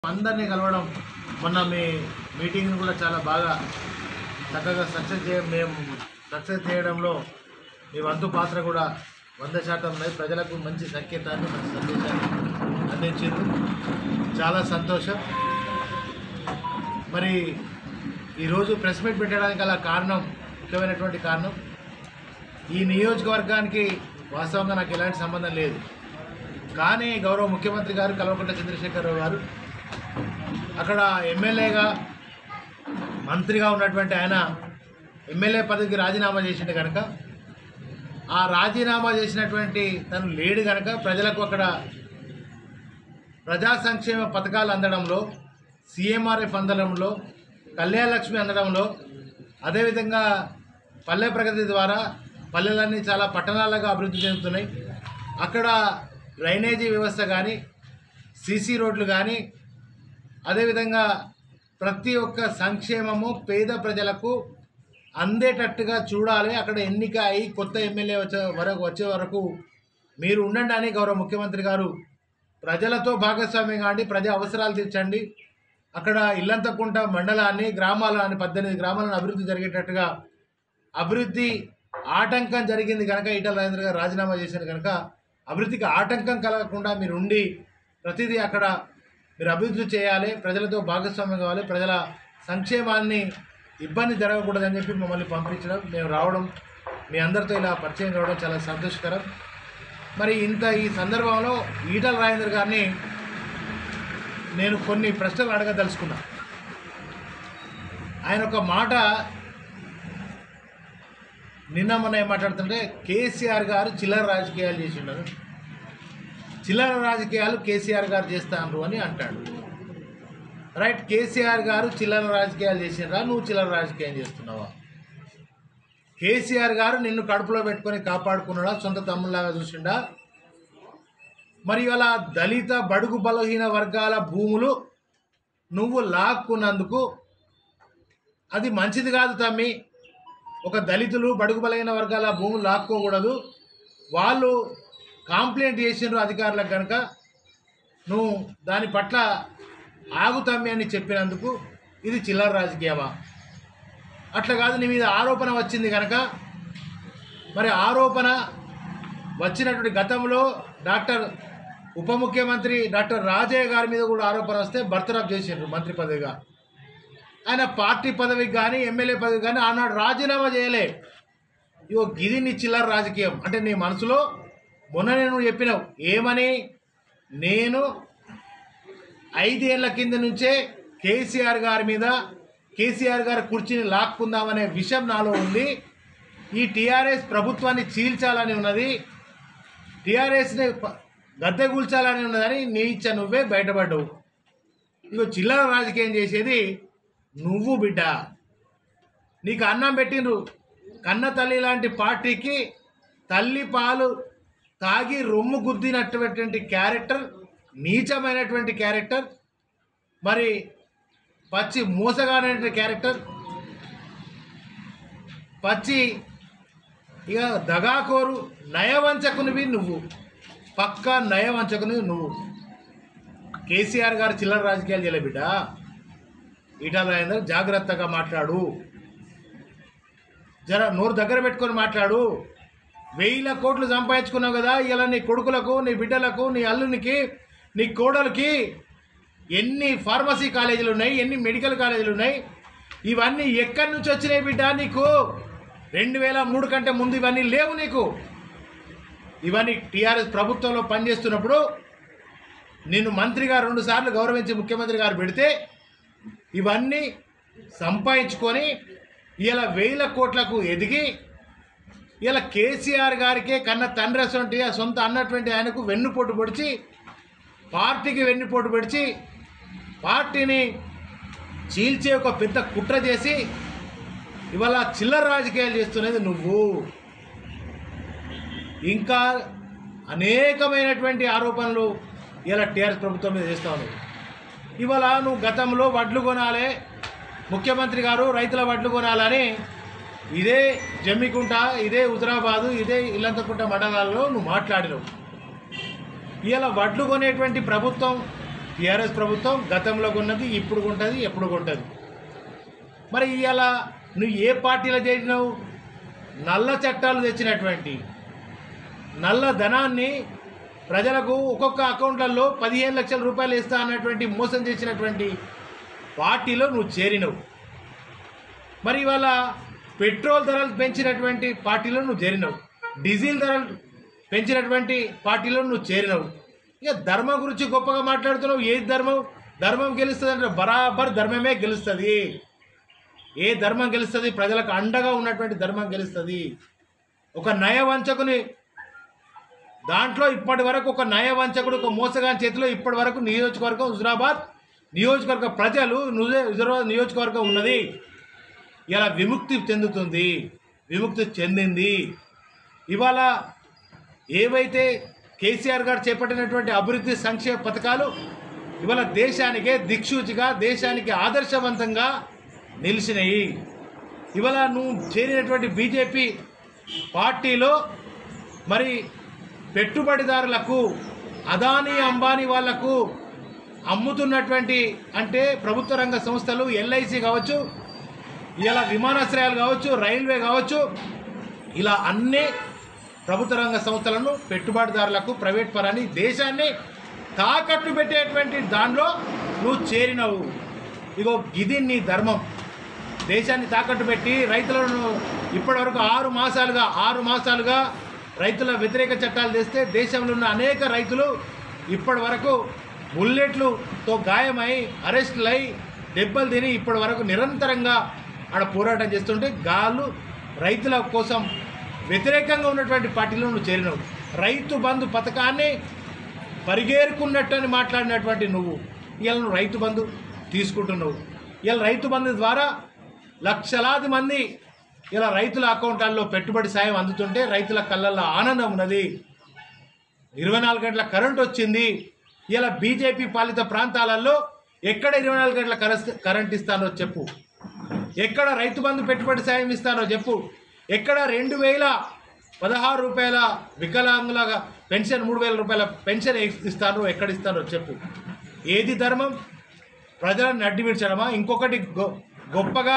అందరినీ కలవడం మొన్న మీ మీటింగ్ని కూడా చాలా బాగా చక్కగా సక్సెస్ చేయ మేము సక్సెస్ చేయడంలో మీ వంతు పాత్ర కూడా వంద శాతం ఉన్నది ప్రజలకు మంచి సంకేతాన్ని మంచి సందేశాన్ని అందించింది చాలా సంతోషం మరి ఈరోజు ప్రెస్ మీట్ పెట్టడానికి గల కారణం ముఖ్యమైనటువంటి కారణం ఈ నియోజకవర్గానికి వాస్తవంగా నాకు ఎలాంటి సంబంధం లేదు కానీ గౌరవ ముఖ్యమంత్రి గారు కల్వకుంట్ల చంద్రశేఖరరావు గారు అక్కడ ఎమ్మెల్యేగా మంత్రిగా ఉన్నటువంటి ఆయన ఎమ్మెల్యే పదవికి రాజీనామా చేసిండు కనుక ఆ రాజీనామా చేసినటువంటి తను లేడు కనుక ప్రజలకు అక్కడ ప్రజా సంక్షేమ పథకాలు అందడంలో సీఎంఆర్ఎఫ్ అందడంలో కళ్యాణ లక్ష్మి అందడంలో అదేవిధంగా పల్లె ప్రగతి ద్వారా పల్లెలన్నీ చాలా పట్టణాలుగా అభివృద్ధి చెందుతున్నాయి అక్కడ డ్రైనేజీ వ్యవస్థ కానీ సీసీ రోడ్లు కానీ అదేవిధంగా ప్రతి ఒక్క సంక్షేమము పేద ప్రజలకు అందేటట్టుగా చూడాలి అక్కడ ఎన్నిక అయి కొత్త ఎమ్మెల్యే వచ్చే వరకు వచ్చే వరకు మీరు ఉండండి అని గౌరవ ముఖ్యమంత్రి గారు ప్రజలతో భాగస్వామ్యం కాండి ప్రజా అవసరాలు తీర్చండి అక్కడ ఇల్లంతకుంట మండలాన్ని గ్రామాలని పద్దెనిమిది గ్రామాలను అభివృద్ధి జరిగేటట్టుగా అభివృద్ధి ఆటంకం జరిగింది కనుక ఈటల రాజేంద్ర గారు రాజీనామా చేశారు కనుక అభివృద్ధికి ఆటంకం కలగకుండా మీరు ఉండి ప్రతిదీ అక్కడ మీరు అభివృద్ధి చేయాలి ప్రజలతో భాగస్వామ్యం కావాలి ప్రజల సంక్షేమాన్ని ఇబ్బంది జరగకూడదని చెప్పి మమ్మల్ని పంపించడం మేము రావడం మీ అందరితో ఇలా పరిచయం కావడం చాలా సంతోషకరం మరి ఇంత ఈ సందర్భంలో ఈటల రాజేంద్ర గారిని నేను కొన్ని ప్రశ్నలు అడగదలుచుకున్నా ఆయన ఒక మాట నిన్న మొన్న ఏం మాట్లాడుతుంటే కేసీఆర్ గారు చిల్లర రాజకీయాలు చేసిండరు చిల్లర రాజకీయాలు కేసీఆర్ గారు చేస్తాను అని అంటాడు రైట్ కేసీఆర్ గారు చిల్లర రాజకీయాలు చేసినరా నువ్వు చిల్లర రాజకీయం చేస్తున్నావా కేసీఆర్ గారు నిన్ను కడుపులో పెట్టుకొని కాపాడుకున్నాడా సొంత తమ్ముళ్ళలాగా చూసిండా మరి ఇవాళ దళిత బడుగు బలహీన వర్గాల భూములు నువ్వు లాక్కున్నందుకు అది మంచిది కాదు తమ్మి ఒక దళితులు బడుగు బలహీన వర్గాల భూములు లాక్కోకూడదు వాళ్ళు కాంప్లైంట్ చేసిండ్రు అధికారులకు కనుక నువ్వు దాని పట్ల ఆగుతమ్మి అని చెప్పినందుకు ఇది చిల్లర రాజకీయమా అట్లా కాదు నీ మీద ఆరోపణ వచ్చింది కనుక మరి ఆరోపణ వచ్చినటువంటి గతంలో డాక్టర్ ఉప ముఖ్యమంత్రి డాక్టర్ రాజయ్య గారి మీద కూడా ఆరోపణ వస్తే బర్తరఫ్ చేసిండ్రు మంత్రి పదవిగా ఆయన పార్టీ పదవికి కానీ ఎమ్మెల్యే పదవికి కానీ ఆనాడు రాజీనామా చేయలే ఇగో గిది నీ చిల్లర రాజకీయం అంటే నీ మనసులో మొన్న నేను చెప్పినావు ఏమని నేను ఐదేళ్ల కింద నుంచే కేసీఆర్ గారి మీద కేసీఆర్ గారి కుర్చీని లాక్కుందామనే విషయం నాలో ఉంది ఈ టీఆర్ఎస్ ప్రభుత్వాన్ని చీల్చాలని ఉన్నది టీఆర్ఎస్ని గద్దె కూల్చాలని ఉన్నదని నీ ఇచ్చ నువ్వే బయటపడ్డావు ఇగో చిల్లర రాజకీయం చేసేది నువ్వు బిడ్డ నీకు అన్నం పెట్టిండ్రు కన్న తల్లి లాంటి పార్టీకి తల్లి పాలు తాగి రొమ్ము గుద్దినటువంటి క్యారెక్టర్ నీచమైనటువంటి క్యారెక్టర్ మరి పచ్చి మోసగానటువంటి క్యారెక్టర్ పచ్చి ఇక దగాకోరు నయవంచకునివి నువ్వు పక్కా నయవంచకునివి నువ్వు కేసీఆర్ గారు చిల్లర రాజకీయాలు చేయలే బిడ్డ ఈటల రాజేందర్ జాగ్రత్తగా మాట్లాడు జర నోరు దగ్గర పెట్టుకొని మాట్లాడు వేల కోట్లు సంపాదించుకున్నావు కదా ఇలా నీ కొడుకులకు నీ బిడ్డలకు నీ అల్లునికి నీ కోడలికి ఎన్ని ఫార్మసీ కాలేజీలు ఉన్నాయి ఎన్ని మెడికల్ కాలేజీలు ఉన్నాయి ఇవన్నీ ఎక్కడి నుంచి వచ్చినాయి బిడ్డ నీకు రెండు వేల మూడు కంటే ముందు ఇవన్నీ లేవు నీకు ఇవన్నీ టీఆర్ఎస్ ప్రభుత్వంలో పనిచేస్తున్నప్పుడు నిన్ను మంత్రిగా రెండు సార్లు గౌరవించి ముఖ్యమంత్రి గారు పెడితే ఇవన్నీ సంపాదించుకొని ఇలా వేల కోట్లకు ఎదిగి ఇలా కేసీఆర్ గారికే కన్న తండ్రి అటువంటి ఆ సొంత అన్నటువంటి ఆయనకు వెన్నుపోటు పొడిచి పార్టీకి వెన్నుపోటు పొడిచి పార్టీని చీల్చే ఒక పెద్ద కుట్ర చేసి ఇవాళ చిల్లర రాజకీయాలు చేస్తున్నది నువ్వు ఇంకా అనేకమైనటువంటి ఆరోపణలు ఇలా టీఆర్ఎస్ ప్రభుత్వం మీద చేస్తా ఉన్నావు ఇవాళ నువ్వు గతంలో వడ్లు కొనాలి ముఖ్యమంత్రి గారు రైతుల వడ్లు కొనాలని ఇదే జమ్మికుంట ఇదే హుజరాబాదు ఇదే ఇల్లంతకుంట మండలాల్లో నువ్వు మాట్లాడినావు ఇలా వడ్లు కొనేటువంటి ప్రభుత్వం టీఆర్ఎస్ ప్రభుత్వం గతంలో ఉన్నది ఇప్పుడు ఉంటుంది ఎప్పుడు ఉంటుంది మరి ఇవాళ నువ్వు ఏ పార్టీలో చేసినావు నల్ల చట్టాలు తెచ్చినటువంటి నల్ల ధనాన్ని ప్రజలకు ఒక్కొక్క అకౌంట్లలో పదిహేను లక్షల రూపాయలు ఇస్తా అన్నటువంటి మోసం చేసినటువంటి పార్టీలో నువ్వు చేరినవు మరి ఇవాళ పెట్రోల్ ధరలు పెంచినటువంటి పార్టీలో నువ్వు చేరినవు డీజిల్ ధరలు పెంచినటువంటి పార్టీలో నువ్వు చేరినవు ఇక ధర్మం గురించి గొప్పగా మాట్లాడుతున్నావు ఏ ధర్మం ధర్మం గెలుస్తుంది అంటే బరాబర్ ధర్మమే గెలుస్తుంది ఏ ధర్మం గెలుస్తుంది ప్రజలకు అండగా ఉన్నటువంటి ధర్మం గెలుస్తుంది ఒక నయవంచకుని దాంట్లో ఇప్పటి వరకు ఒక నయవంచకుడు ఒక మోసగాని చేతిలో ఇప్పటి వరకు నియోజకవర్గం హుజరాబాద్ నియోజకవర్గ ప్రజలు నుజే- హుజరాబాద్ నియోజకవర్గం ఉన్నది ఇలా విముక్తి చెందుతుంది విముక్తి చెందింది ఇవాళ ఏవైతే కేసీఆర్ గారు చేపట్టినటువంటి అభివృద్ధి సంక్షేమ పథకాలు ఇవాళ దేశానికే దిక్సూచిగా దేశానికి ఆదర్శవంతంగా నిలిచినాయి ఇవాళ నువ్వు చేరినటువంటి బీజేపీ పార్టీలో మరి పెట్టుబడిదారులకు అదానీ అంబానీ వాళ్లకు అమ్ముతున్నటువంటి అంటే ప్రభుత్వ రంగ సంస్థలు ఎల్ఐసి కావచ్చు ఇలా విమానాశ్రయాలు కావచ్చు రైల్వే కావచ్చు ఇలా అన్ని ప్రభుత్వ రంగ సంస్థలను పెట్టుబడిదారులకు ప్రైవేట్ పరాన్ని దేశాన్ని తాకట్టు పెట్టేటువంటి దానిలో నువ్వు చేరినవు ఇగో ఇది నీ ధర్మం దేశాన్ని తాకట్టు పెట్టి రైతులను ఇప్పటివరకు ఆరు మాసాలుగా ఆరు మాసాలుగా రైతుల వ్యతిరేక చట్టాలు తెస్తే దేశంలో ఉన్న అనేక రైతులు ఇప్పటి వరకు బుల్లెట్లుతో గాయమై అరెస్టులై దెబ్బలు తిని ఇప్పటి వరకు నిరంతరంగా ఆడ పోరాటం చేస్తుంటే గాళ్ళు రైతుల కోసం వ్యతిరేకంగా ఉన్నటువంటి పార్టీలో నువ్వు చేరినవు రైతు బంధు పథకాన్ని పరిగేరుకున్నట్టు అని మాట్లాడినటువంటి నువ్వు ఇవాళ నువ్వు రైతు బంధు తీసుకుంటున్నావు ఇవాళ రైతు బంధు ద్వారా లక్షలాది మంది ఇలా రైతుల అకౌంట్లలో పెట్టుబడి సాయం అందుతుంటే రైతుల కళ్ళల్లో ఆనందం ఉన్నది ఇరవై నాలుగు గంటల కరెంట్ వచ్చింది ఇలా బీజేపీ పాలిత ప్రాంతాలలో ఎక్కడ ఇరవై నాలుగు గంటల కరెస్- కరెంట్ ఇస్తానో చెప్పు ఎక్కడ రైతు బంధు పెట్టుబడి సాయం ఇస్తానో చెప్పు ఎక్కడ రెండు వేల పదహారు రూపాయల వికలాంగుల పెన్షన్ మూడు వేల రూపాయల పెన్షన్ ఇస్తానో ఎక్కడ ఇస్తానో చెప్పు ఏది ధర్మం ప్రజలను నడ్డి విడిచడమా ఇంకొకటి గొ- గొప్పగా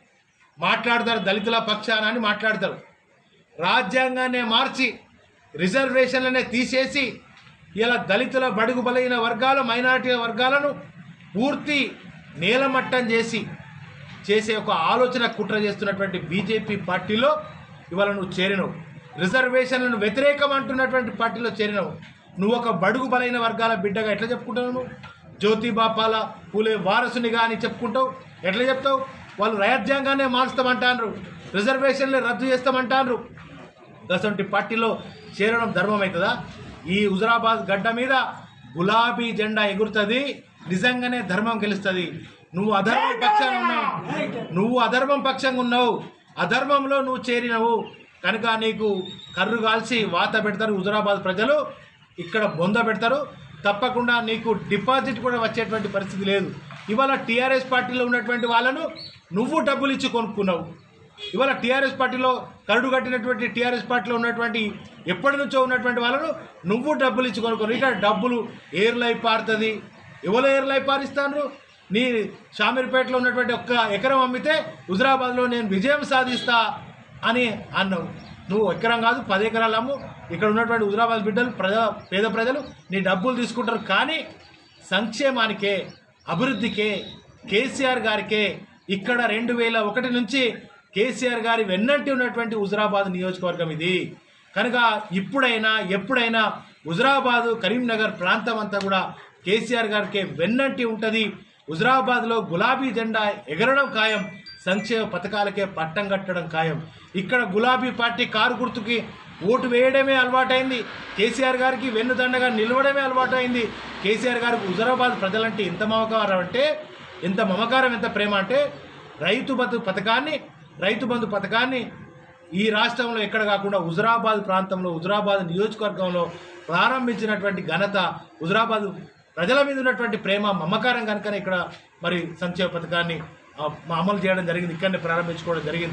మాట్లాడతారు దళితుల పక్షాన అని మాట్లాడతారు రాజ్యాంగాన్నే మార్చి రిజర్వేషన్లనే తీసేసి ఇలా దళితుల బడుగు బలైన వర్గాలు మైనారిటీ వర్గాలను పూర్తి నేలమట్టం చేసి చేసే ఒక ఆలోచన కుట్ర చేస్తున్నటువంటి బీజేపీ పార్టీలో ఇవాళ నువ్వు చేరినవు రిజర్వేషన్లను వ్యతిరేకం అంటున్నటువంటి పార్టీలో చేరినవు నువ్వు ఒక బడుగు బలైన వర్గాల బిడ్డగా ఎట్లా చెప్పుకుంటావు నువ్వు జ్యోతిబా పాల పూలే వారసునిగా అని చెప్పుకుంటావు ఎట్లా చెప్తావు వాళ్ళు రాజ్యాంగాన్నే మార్చుతామంటారు రిజర్వేషన్లు రద్దు చేస్తామంటారు అటువంటి పార్టీలో చేరడం ధర్మం అవుతుందా ఈ హుజరాబాద్ గడ్డ మీద గులాబీ జెండా ఎగురుతుంది నిజంగానే ధర్మం గెలుస్తుంది నువ్వు అధర్మం పక్షాన ఉన్నావు నువ్వు అధర్మం పక్షంగా ఉన్నావు అధర్మంలో నువ్వు చేరినవు కనుక నీకు కర్రు కాల్చి వాత పెడతారు హుజరాబాద్ ప్రజలు ఇక్కడ బొంద పెడతారు తప్పకుండా నీకు డిపాజిట్ కూడా వచ్చేటువంటి పరిస్థితి లేదు ఇవాళ టీఆర్ఎస్ పార్టీలో ఉన్నటువంటి వాళ్ళను నువ్వు డబ్బులు ఇచ్చి కొనుక్కున్నావు ఇవాళ టీఆర్ఎస్ పార్టీలో కరడు కట్టినటువంటి టీఆర్ఎస్ పార్టీలో ఉన్నటువంటి ఎప్పటి నుంచో ఉన్నటువంటి వాళ్ళను నువ్వు డబ్బులు ఇచ్చి కొనుక్కోరు ఇక్కడ డబ్బులు ఏర్లై పారుతుంది ఎవరు ఏర్లై పారిస్తాను నీ షామీర్పేటలో ఉన్నటువంటి ఒక్క ఎకరం అమ్మితే హుజరాబాద్లో నేను విజయం సాధిస్తా అని అన్నావు నువ్వు ఎకరం కాదు పది ఎకరాలు అమ్ము ఇక్కడ ఉన్నటువంటి హుజరాబాద్ బిడ్డలు ప్రజా పేద ప్రజలు నీ డబ్బులు తీసుకుంటారు కానీ సంక్షేమానికే అభివృద్ధికే కేసీఆర్ గారికే ఇక్కడ రెండు వేల ఒకటి నుంచి కేసీఆర్ గారి వెన్నంటి ఉన్నటువంటి హుజరాబాద్ నియోజకవర్గం ఇది కనుక ఇప్పుడైనా ఎప్పుడైనా హుజరాబాదు కరీంనగర్ ప్రాంతం అంతా కూడా కేసీఆర్ గారికి వెన్నంటి ఉంటుంది హుజరాబాద్లో గులాబీ జెండా ఎగరడం ఖాయం సంక్షేమ పథకాలకే పట్టం కట్టడం ఖాయం ఇక్కడ గులాబీ పార్టీ కారు గుర్తుకి ఓటు వేయడమే అలవాటైంది కేసీఆర్ గారికి వెన్నుదండగా నిలవడమే అలవాటైంది కేసీఆర్ గారికి హుజరాబాద్ ప్రజలంటే ఎంత మమకారం అంటే ఎంత మమకారం ఎంత ప్రేమ అంటే రైతు బంధు పథకాన్ని రైతు బంధు పథకాన్ని ఈ రాష్ట్రంలో ఎక్కడ కాకుండా హుజరాబాద్ ప్రాంతంలో హుజరాబాద్ నియోజకవర్గంలో ప్రారంభించినటువంటి ఘనత హుజరాబాద్ ప్రజల మీద ఉన్నటువంటి ప్రేమ మమకారం కనుకనే ఇక్కడ మరి సంక్షేమ పథకాన్ని ఆ, అమలు చేయడం జరిగింది ఇక్కడనే ప్రారంభించుకోవడం జరిగింది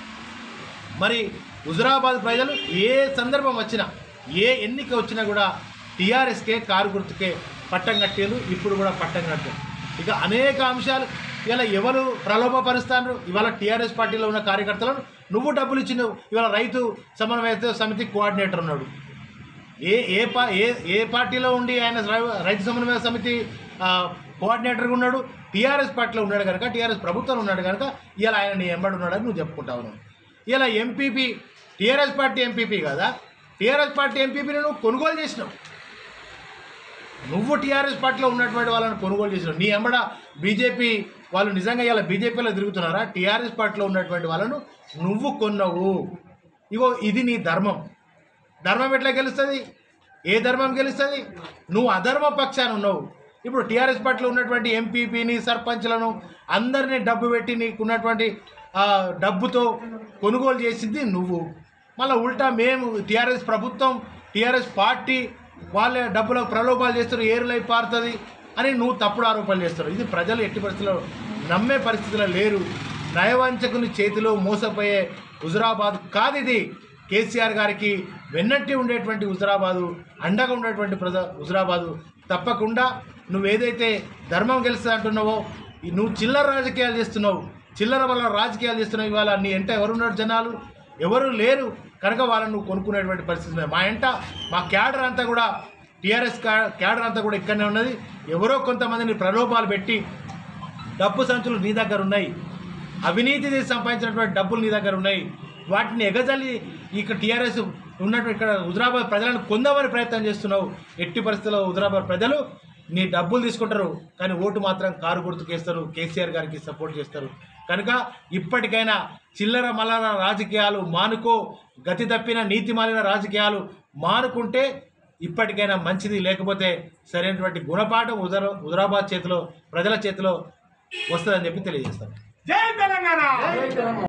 మరి హుజరాబాద్ ప్రజలు ఏ సందర్భం వచ్చినా ఏ ఎన్నిక వచ్చినా కూడా టీఆర్ఎస్కే కారు గుర్తుకే పట్టం కట్టారు ఇప్పుడు కూడా పట్టం కట్టారు ఇక అనేక అంశాలు ఇలా ఎవరు ప్రలోభపరుస్తాను ఇవాళ టీఆర్ఎస్ పార్టీలో ఉన్న కార్యకర్తలను నువ్వు డబ్బులు ఇచ్చినావు ఇవాళ రైతు సమన్వయ సమితి కోఆర్డినేటర్ ఉన్నాడు ఏ ఏ పా ఏ ఏ పార్టీలో ఉండి ఆయన రై- రైతు సమన్వయ సమితి ఆ, కోఆర్డినేటర్గా ఉన్నాడు టీఆర్ఎస్ పార్టీలో ఉన్నాడు కనుక టీఆర్ఎస్ ప్రభుత్వంలో ఉన్నాడు కనుక ఇలా ఆయన నీ ఎంబడి ఉన్నాడని నువ్వు చెప్పుకుంటావు నువ్వు ఇలా ఎంపీపీ టీఆర్ఎస్ పార్టీ ఎంపీపీ కదా టీఆర్ఎస్ పార్టీ ఎంపీపీని నువ్వు కొనుగోలు చేసినావు నువ్వు టీఆర్ఎస్ పార్టీలో ఉన్నటువంటి వాళ్ళని కొనుగోలు చేసినావు నీ ఎంబడ బీజేపీ వాళ్ళు నిజంగా ఇలా బీజేపీలో తిరుగుతున్నారా టీఆర్ఎస్ పార్టీలో ఉన్నటువంటి వాళ్ళను నువ్వు కొన్నావు ఇగో ఇది నీ ధర్మం ధర్మం ఎట్లా గెలుస్తుంది ఏ ధర్మం గెలుస్తుంది నువ్వు అధర్మ పక్షాన ఉన్నావు ఇప్పుడు టీఆర్ఎస్ పార్టీలో ఉన్నటువంటి ఎంపీపీని సర్పంచ్లను అందరినీ డబ్బు పెట్టి నీకున్నటువంటి ఆ, డబ్బుతో కొనుగోలు చేసింది నువ్వు మళ్ళీ ఉల్టా మేము టీఆర్ఎస్ ప్రభుత్వం టీఆర్ఎస్ పార్టీ వాళ్ళే డబ్బులకు ప్రలోభాలు చేస్తారు ఏరులై పారుతుంది అని నువ్వు తప్పుడు ఆరోపణలు చేస్తారు ఇది ప్రజలు ఎట్టి పరిస్థితుల్లో నమ్మే పరిస్థితిలో లేరు నయవంచకుని చేతిలో మోసపోయే హుజురాబాద్ కాదు ఇది కేసీఆర్ గారికి వెన్నట్టి ఉండేటువంటి హుజురాబాదు అండగా ఉండేటువంటి ప్రజ హుజురాబాదు తప్పకుండా నువ్వేదైతే ధర్మం గెలుస్తుంది అంటున్నావో ఈ నువ్వు చిల్లర రాజకీయాలు చేస్తున్నావు చిల్లర వల్ల రాజకీయాలు చేస్తున్నావు ఇవాళ నీ ఎంట ఎవరున్నారు జనాలు ఎవరు లేరు కనుక వాళ్ళని నువ్వు కొనుక్కునేటువంటి పరిస్థితి ఉంది. మా ఎంట మా క్యాడర్ అంతా కూడా టీఆర్ఎస్ క్యాడర్ అంతా కూడా ఇక్కడనే ఉన్నది ఎవరో కొంతమందిని ప్రలోభాలు పెట్టి డబ్బు సంచులు నీ దగ్గర ఉన్నాయి అవినీతి చేసి సంపాదించినటువంటి డబ్బులు నీ దగ్గర ఉన్నాయి వాటిని ఎగజల్లి ఇక్కడ టీఆర్ఎస్ ఉన్నట్టు ఇక్కడ హుజరాబాద్ ప్రజలను కొందామని ప్రయత్నం చేస్తున్నావు ఎట్టి పరిస్థితుల్లో హుజరాబాద్ ప్రజలు నీ డబ్బులు తీసుకుంటారు కానీ ఓటు మాత్రం కారు గుర్తుకేస్తారు కేసీఆర్ గారికి సపోర్ట్ చేస్తారు కనుక ఇప్పటికైనా చిల్లర మల్లర రాజకీయాలు మానుకో గతి తప్పిన నీతి మాలిన రాజకీయాలు మానుకుంటే ఇప్పటికైనా మంచిది లేకపోతే సరైనటువంటి గుణపాఠం హుజర హుజరాబాద్ చేతిలో ప్రజల చేతిలో వస్తుందని చెప్పి తెలియజేస్తాను జై తెలంగాణ